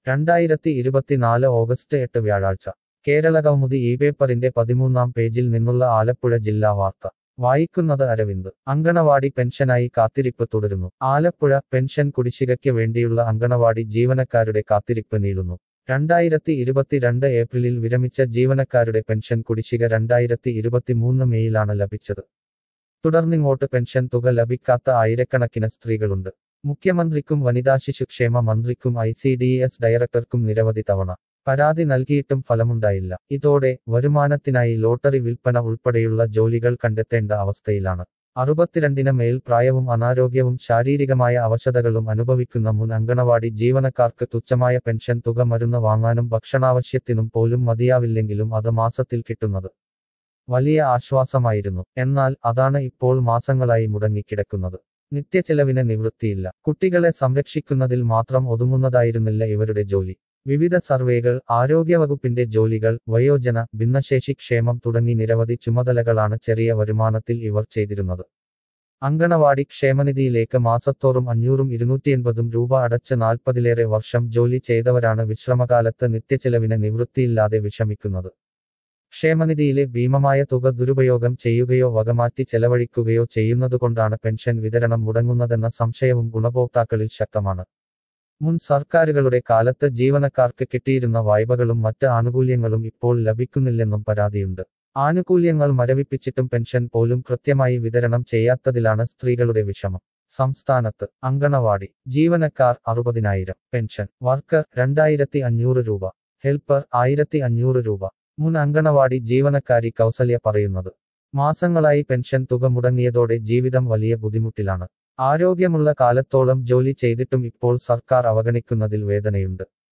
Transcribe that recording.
രണ്ടായിരത്തി ഇരുപത്തിനാല് ഓഗസ്റ്റ് എട്ട് വ്യാഴാഴ്ച കേരള കൗമുദി ഈ പേപ്പറിന്റെ പതിമൂന്നാം പേജിൽ നിന്നുള്ള ആലപ്പുഴ ജില്ലാ വാർത്ത വായിക്കുന്നത് അരവിന്ദ് അങ്കണവാടി പെൻഷനായി കാത്തിരിപ്പ് തുടരുന്നു ആലപ്പുഴ പെൻഷൻ കുടിശ്ശികയ്ക്ക് വേണ്ടിയുള്ള അങ്കണവാടി ജീവനക്കാരുടെ കാത്തിരിപ്പ് നീളുന്നു രണ്ടായിരത്തി ഇരുപത്തിരണ്ട് ഏപ്രിലിൽ വിരമിച്ച ജീവനക്കാരുടെ പെൻഷൻ കുടിശ്ശിക രണ്ടായിരത്തി ഇരുപത്തിമൂന്ന് മെയ്യിലാണ് ലഭിച്ചത് തുടർന്നിങ്ങോട്ട് പെൻഷൻ തുക ലഭിക്കാത്ത ആയിരക്കണക്കിന് സ്ത്രീകളുണ്ട് മുഖ്യമന്ത്രിക്കും വനിതാ ശിശുക്ഷേമ മന്ത്രിക്കും ഐ സി ഡി എസ് ഡയറക്ടർക്കും നിരവധി തവണ പരാതി നൽകിയിട്ടും ഫലമുണ്ടായില്ല ഇതോടെ വരുമാനത്തിനായി ലോട്ടറി വിൽപ്പന ഉൾപ്പെടെയുള്ള ജോലികൾ കണ്ടെത്തേണ്ട അവസ്ഥയിലാണ് അറുപത്തിരണ്ടിന് മേൽ പ്രായവും അനാരോഗ്യവും ശാരീരികമായ അവശതകളും അനുഭവിക്കുന്ന മുൻ അങ്കണവാടി ജീവനക്കാർക്ക് തുച്ഛമായ പെൻഷൻ തുക മരുന്ന് വാങ്ങാനും ഭക്ഷണാവശ്യത്തിനും പോലും മതിയാവില്ലെങ്കിലും അത് മാസത്തിൽ കിട്ടുന്നത് വലിയ ആശ്വാസമായിരുന്നു എന്നാൽ അതാണ് ഇപ്പോൾ മാസങ്ങളായി മുടങ്ങിക്കിടക്കുന്നത് നിത്യച്ചെലവിന് നിവൃത്തിയില്ല കുട്ടികളെ സംരക്ഷിക്കുന്നതിൽ മാത്രം ഒതുങ്ങുന്നതായിരുന്നില്ല ഇവരുടെ ജോലി വിവിധ സർവേകൾ ആരോഗ്യവകുപ്പിന്റെ ജോലികൾ വയോജന ഭിന്നശേഷി ക്ഷേമം തുടങ്ങി നിരവധി ചുമതലകളാണ് ചെറിയ വരുമാനത്തിൽ ഇവർ ചെയ്തിരുന്നത് അങ്കണവാടി ക്ഷേമനിധിയിലേക്ക് മാസത്തോറും അഞ്ഞൂറും ഇരുന്നൂറ്റിയെൺപതും രൂപ അടച്ച് നാൽപ്പതിലേറെ വർഷം ജോലി ചെയ്തവരാണ് വിശ്രമകാലത്ത് നിത്യച്ചെലവിന് നിവൃത്തിയില്ലാതെ വിഷമിക്കുന്നത് ക്ഷേമനിധിയിലെ ഭീമമായ തുക ദുരുപയോഗം ചെയ്യുകയോ വകമാറ്റി ചെലവഴിക്കുകയോ ചെയ്യുന്നതുകൊണ്ടാണ് പെൻഷൻ വിതരണം മുടങ്ങുന്നതെന്ന സംശയവും ഗുണഭോക്താക്കളിൽ ശക്തമാണ് മുൻ സർക്കാരുകളുടെ കാലത്ത് ജീവനക്കാർക്ക് കിട്ടിയിരുന്ന വായ്പകളും മറ്റ് ആനുകൂല്യങ്ങളും ഇപ്പോൾ ലഭിക്കുന്നില്ലെന്നും പരാതിയുണ്ട് ആനുകൂല്യങ്ങൾ മരവിപ്പിച്ചിട്ടും പെൻഷൻ പോലും കൃത്യമായി വിതരണം ചെയ്യാത്തതിലാണ് സ്ത്രീകളുടെ വിഷമം സംസ്ഥാനത്ത് അങ്കണവാടി ജീവനക്കാർ അറുപതിനായിരം പെൻഷൻ വർക്കർ രണ്ടായിരത്തി അഞ്ഞൂറ് രൂപ ഹെൽപ്പർ ആയിരത്തി അഞ്ഞൂറ് രൂപ മുൻ അങ്കണവാടി ജീവനക്കാരി കൗസല്യ പറയുന്നത് മാസങ്ങളായി പെൻഷൻ തുക മുടങ്ങിയതോടെ ജീവിതം വലിയ ബുദ്ധിമുട്ടിലാണ് ആരോഗ്യമുള്ള കാലത്തോളം ജോലി ചെയ്തിട്ടും ഇപ്പോൾ സർക്കാർ അവഗണിക്കുന്നതിൽ വേദനയുണ്ട്